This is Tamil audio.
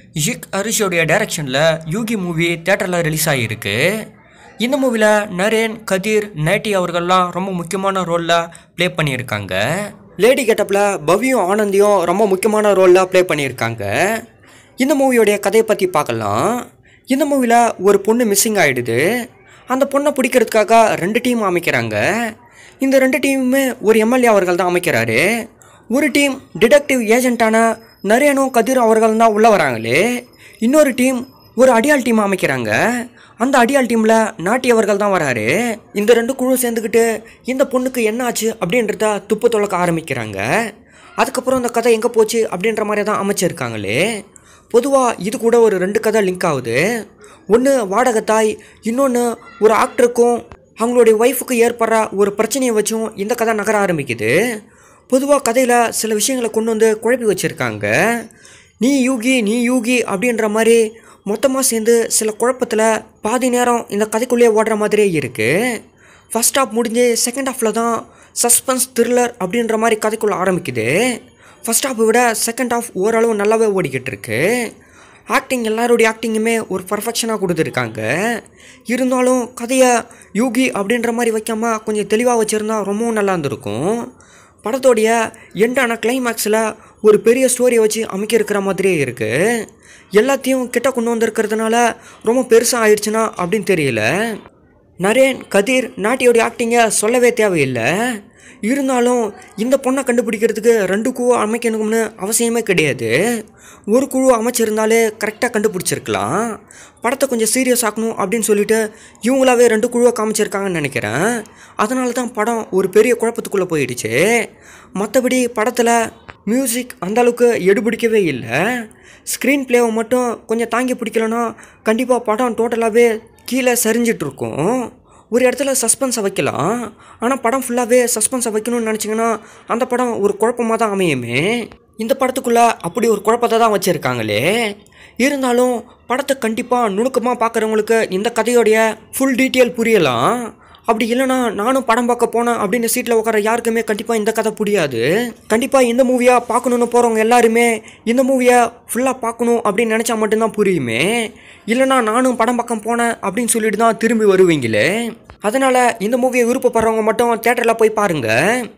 இஷிக் ஹரிஷோடைய டைரக்ஷனில் யூகி மூவி தேட்டரில் ரிலீஸ் ஆகியிருக்கு இந்த மூவியில் நரேன் கதிர் நேட்டி அவர்கள்லாம் ரொம்ப முக்கியமான ரோலில் ப்ளே பண்ணியிருக்காங்க லேடி கெட்டப்பில் பவியும் ஆனந்தியும் ரொம்ப முக்கியமான ரோலில் ப்ளே பண்ணியிருக்காங்க இந்த மூவியோடைய கதையை பற்றி பார்க்கலாம் இந்த மூவியில் ஒரு பொண்ணு மிஸ்ஸிங் ஆகிடுது அந்த பொண்ணை பிடிக்கிறதுக்காக ரெண்டு டீம் அமைக்கிறாங்க இந்த ரெண்டு டீமுமே ஒரு எம்எல்ஏ அவர்கள் தான் அமைக்கிறாரு ஒரு டீம் டிடெக்டிவ் ஏஜென்ட்டான நரேனும் கதிர் அவர்கள் தான் உள்ளே வராங்களே இன்னொரு டீம் ஒரு அடியாள் டீம் அமைக்கிறாங்க அந்த அடியாள் டீமில் நாட்டி அவர்கள் தான் வராரு இந்த ரெண்டு குழு சேர்ந்துக்கிட்டு இந்த பொண்ணுக்கு என்ன ஆச்சு அப்படின்றத துப்பு துளக்க ஆரம்பிக்கிறாங்க அதுக்கப்புறம் இந்த கதை எங்கே போச்சு அப்படின்ற மாதிரி தான் அமைச்சிருக்காங்களே பொதுவாக இது கூட ஒரு ரெண்டு கதை லிங்க் ஆகுது ஒன்று வாடகத்தாய் இன்னொன்று ஒரு ஆக்டருக்கும் அவங்களுடைய ஒய்ஃபுக்கு ஏற்படுற ஒரு பிரச்சனையை வச்சும் இந்த கதை நகர ஆரம்பிக்குது பொதுவாக கதையில் சில விஷயங்களை கொண்டு வந்து குழப்பி வச்சுருக்காங்க நீ யூகி நீ யூகி அப்படின்ற மாதிரி மொத்தமாக சேர்ந்து சில குழப்பத்தில் பாதி நேரம் இந்த கதைக்குள்ளேயே ஓடுற மாதிரியே இருக்குது ஃபர்ஸ்ட் ஹாஃப் முடிஞ்சு செகண்ட் ஹாஃபில் தான் சஸ்பென்ஸ் த்ரில்லர் அப்படின்ற மாதிரி கதைக்குள்ளே ஆரம்பிக்குது ஃபர்ஸ்ட் ஹாஃபை விட செகண்ட் ஹாஃப் ஓரளவு நல்லாவே ஓடிக்கிட்டு இருக்கு ஆக்டிங் எல்லாருடைய ஆக்டிங்குமே ஒரு பர்ஃபெக்ஷனாக கொடுத்துருக்காங்க இருந்தாலும் கதையை யூகி அப்படின்ற மாதிரி வைக்காம கொஞ்சம் தெளிவாக வச்சுருந்தா ரொம்பவும் நல்லா இருந்திருக்கும் படத்தோடைய எண்டான கிளைமேக்ஸில் ஒரு பெரிய ஸ்டோரியை வச்சு அமைக்கிருக்கிற மாதிரியே இருக்குது எல்லாத்தையும் கிட்ட கொண்டு வந்திருக்கிறதுனால ரொம்ப பெருசாக ஆயிடுச்சுன்னா அப்படின்னு தெரியல நரேன் கதிர் நாட்டியோடைய ஆக்டிங்கை சொல்லவே தேவையில்லை இருந்தாலும் இந்த பொண்ணை கண்டுபிடிக்கிறதுக்கு ரெண்டு குழு அமைக்கணும்னு அவசியமே கிடையாது ஒரு குழு அமைச்சிருந்தாலே கரெக்டாக கண்டுபிடிச்சிருக்கலாம் படத்தை கொஞ்சம் சீரியஸ் ஆக்கணும் அப்படின்னு சொல்லிட்டு இவங்களாவே ரெண்டு குழுவை காமிச்சிருக்காங்கன்னு நினைக்கிறேன் அதனால தான் படம் ஒரு பெரிய குழப்பத்துக்குள்ளே போயிடுச்சு மற்றபடி படத்தில் மியூசிக் அந்தளவுக்கு எடுபிடிக்கவே இல்லை ஸ்க்ரீன் பிளேவை மட்டும் கொஞ்சம் தாங்கி பிடிக்கலன்னா கண்டிப்பாக படம் டோட்டலாகவே கீழே சரிஞ்சிட்ருக்கும் ஒரு இடத்துல சஸ்பென்ஸை வைக்கலாம் ஆனால் படம் ஃபுல்லாகவே சஸ்பென்ஸை வைக்கணும்னு நினச்சிங்கன்னா அந்த படம் ஒரு குழப்பமாக தான் அமையுமே இந்த படத்துக்குள்ளே அப்படி ஒரு குழப்பத்தை தான் வச்சுருக்காங்களே இருந்தாலும் படத்தை கண்டிப்பாக நுணுக்கமாக பார்க்குறவங்களுக்கு இந்த கதையோடைய ஃபுல் டீட்டெயில் புரியலாம் அப்படி இல்லைனா நானும் படம் பார்க்க போனேன் அப்படின்னு சீட்டில் உட்கார யாருக்குமே கண்டிப்பாக இந்த கதை புரியாது கண்டிப்பாக இந்த மூவியாக பார்க்கணுன்னு போகிறவங்க எல்லாருமே இந்த மூவியை ஃபுல்லாக பார்க்கணும் அப்படின்னு நினச்சா மட்டும்தான் புரியுமே இல்லைனா நானும் படம் பக்கம் போனேன் அப்படின்னு சொல்லிட்டு தான் திரும்பி வருவீங்களே அதனால் இந்த மூவியை விருப்பப்படுறவங்க மட்டும் தேட்டரில் போய் பாருங்கள்